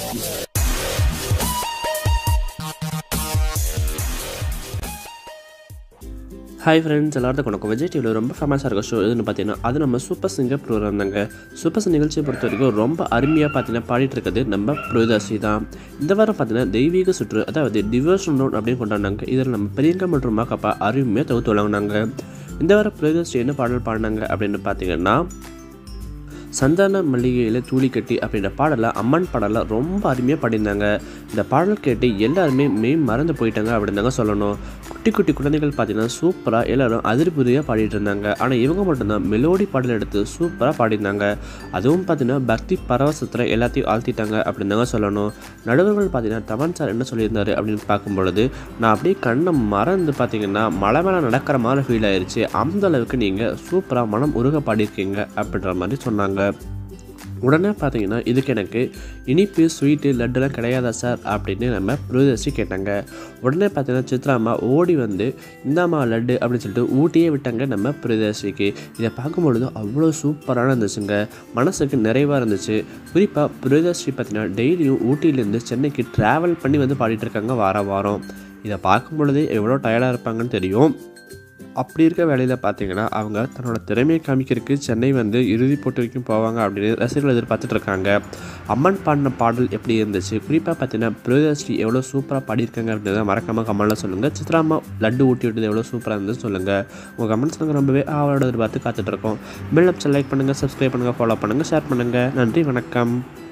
hi friends எல்லாத்துக்கும் வணக்கம் விஜய் டிவியில் ரொம்ப ஃபேமஸாக இருக்க ஷோ எதுன்னு பார்த்தீங்கன்னா அது நம்ம சூப்பர் சிங்கர் ப்ரோக்ராம் தாங்க சூப்பர் சிங்கர் நிகழ்ச்சியை பொறுத்த வரைக்கும் ரொம்ப அருமையாக பார்த்தீங்கன்னா பாடிட்டு இருக்கிறது நம்ம பிரோதாசி தான் இந்த வாரம் பார்த்தீங்கன்னா தெய்வீக சுற்று அதாவது டிவோர்ஷன் நோட் அப்படின்னு கொண்டாடினாங்க இதில் நம்ம பிரியங்கா மற்றும் மாக்கப்பா அருமையாக தொகுத்து வழங்கினாங்க இந்த வாரம் பிரோதாசி என்ன பாடல் பாடினாங்க அப்படின்னு பார்த்தீங்கன்னா சந்தான மல்லிகையில் தூளி கட்டி அப்படின்ற பாடலை அம்மன் பாடலை ரொம்ப அருமையாக பாடியிருந்தாங்க இந்த பாடல் கேட்டு எல்லாருமே மெய் மறந்து போயிட்டாங்க அப்படின்னு தாங்க சொல்லணும் குட்டி குட்டி குழந்தைகள் பார்த்தீங்கன்னா சூப்பராக எல்லாரும் அதிர்புதியாக பாடிட்டு இருந்தாங்க ஆனால் இவங்க மட்டும்தான் மெலோடி பாடல் எடுத்து சூப்பராக பாடியிருந்தாங்க அதுவும் பார்த்தீங்கன்னா பக்தி பரவசத்தில் எல்லாத்தையும் ஆழ்த்திட்டாங்க அப்படின்னு தாங்க சொல்லணும் நடுவர்கள் பார்த்தீங்கன்னா தமன் சார் என்ன சொல்லியிருந்தாரு அப்படின்னு பார்க்கும்பொழுது நான் அப்படியே கண்ணை மறந்து பார்த்தீங்கன்னா மலை மேலே நடக்கிற மாதிரி ஃபீல் ஆயிருச்சு அந்த அளவுக்கு நீங்கள் சூப்பராக மனம் உருக பாடியிருக்கீங்க அப்படின்ற மாதிரி சொன்னாங்க உடனே பார்த்தீங்கன்னா இதுக்கு எனக்கு இனிப்பு ஸ்வீட்டு லட்டுலாம் கிடையாதா சார் அப்படின்னு நம்ம பிரியதர்ஷி கேட்டாங்க உடனே பார்த்தீங்கன்னா சித்ராமா ஓடி வந்து இந்தாம்மா லட்டு அப்படின்னு சொல்லிட்டு ஊட்டியே விட்டாங்க நம்ம பிரியதர்ஷிக்கு இதை பார்க்கும்பொழுது அவ்வளோ சூப்பரான இருந்துச்சுங்க மனசுக்கு நிறைவாக இருந்துச்சு குறிப்பாக பிரியதர்ஷி பார்த்தீங்கன்னா டெய்லியும் ஊட்டியிலேருந்து சென்னைக்கு ட்ராவல் பண்ணி வந்து பாடிட்டு இருக்காங்க வார வாரம் இதை பார்க்கும் பொழுதே எவ்வளோ டயர்டாக இருப்பாங்கன்னு தெரியும் அப்படி இருக்க வேலையில் பார்த்தீங்கன்னா அவங்க தன்னோட திறமையை காமிக்கிறதுக்கு சென்னை வந்து இறுதி போட்டு வரைக்கும் போவாங்க அப்படின்னு ரசிகர்கள் எதிர்பார்த்துட்டு இருக்காங்க அம்மன் பாடின பாடல் எப்படி இருந்துச்சு குறிப்பாக பார்த்தீங்கன்னா பிரியதர்ஷி எவ்வளோ சூப்பராக பாடியிருக்காங்க அப்படின்றத மறக்காமல் கமெண்ட்டில் சொல்லுங்கள் சித்ராமா லட்டு ஊட்டி விட்டது எவ்வளோ சூப்பராக இருந்தது சொல்லுங்கள் உங்கள் கமெண்ட்ஸ் நாங்கள் ரொம்பவே ஆவலோட எதிர்பார்த்து காத்துட்ருக்கோம் பில் அப்ஸ் லைக் பண்ணுங்கள் சப்ஸ்கிரைப் பண்ணுங்கள் ஃபாலோ பண்ணுங்கள் ஷேர் பண்ணுங்கள் நன்றி வணக்கம்